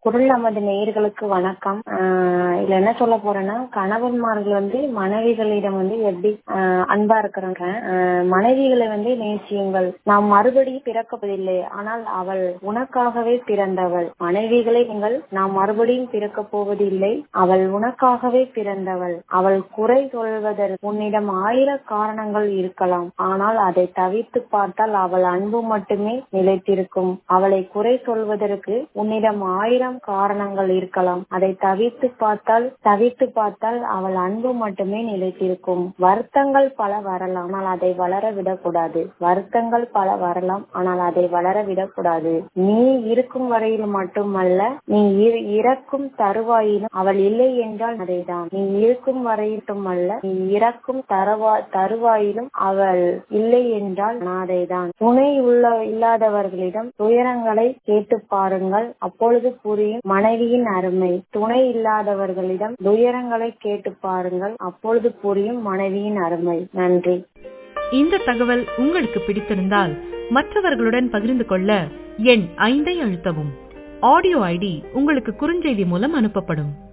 குரல் நமது நேயர்களுக்கு வணக்கம் ஆஹ் இதுல என்ன சொல்ல போறேன்னா கணவன்மார்கள் வந்து மனைவிகளிடம் வந்து எப்படி ஆஹ் அன்பா இருக்கிறாங்க ஆஹ் மனைவிகளை வந்து நேசியுங்கள் நாம் மறுபடியும் பிறக்கப்பதில்லை ஆனால் அவள் உனக்காகவே பிறந்தவள் மனைவிகளை நீங்கள் நாம் மறுபடியும் பிறக்கப் போவதில்லை அவள் உனக்காகவே பிறந்தவள் அவள் குறை சொல்வதற்கு உன்னிடம் ஆயிர காரணங்கள் இருக்கலாம் ஆனால் அதை தவிர்த்து பார்த்தால் அவள் அன்பு மட்டுமே நிலைத்திருக்கும் அவளை குறை சொல்வதற்கு உன்னிடம் ஆயிரம் காரணங்கள் இருக்கலாம் அதை தவிர்த்து பார்த்தால் தவிர்த்து பார்த்தால் அவள் அன்பு மட்டுமே நிலைத்திருக்கும் வருத்தங்கள் பல வரலாம் ஆனால் அதை வளர விடக்கூடாது வருத்தங்கள் பல வரலாம் ஆனால் அதை வளர விடக்கூடாது நீ இருக்கும் வரையில் மட்டுமல்ல நீ இற- இறக்கும் தருவாயிலும் அவள் இல்லை என்றால் அதைதான் நீ இருக்கும் வரையில் மட்டுமல்ல நீ இறக்கும் தருவா தருவாயிலும் அவள் இல்லை என்றால் அதைதான் துணை உள்ள இல்லாதவர்களிடம் துயரங்களை கேட்டு பாருங்கள் அப்பொழுது புரியும் மனைவியின் அருமை துணை இல்லாதவர்களிடம் துயரங்களை கேட்டு பாருங்கள் அப்பொழுது புரியும் மனைவியின் அருமை நன்றி இந்த தகவல் உங்களுக்கு பிடித்திருந்தால் மற்றவர்களுடன் பகிர்ந்து கொள்ள எண் ஐந்தை அழுத்தவும் ஆடியோ ஐடி உங்களுக்கு குறுஞ்செய்தி மூலம் அனுப்பப்படும்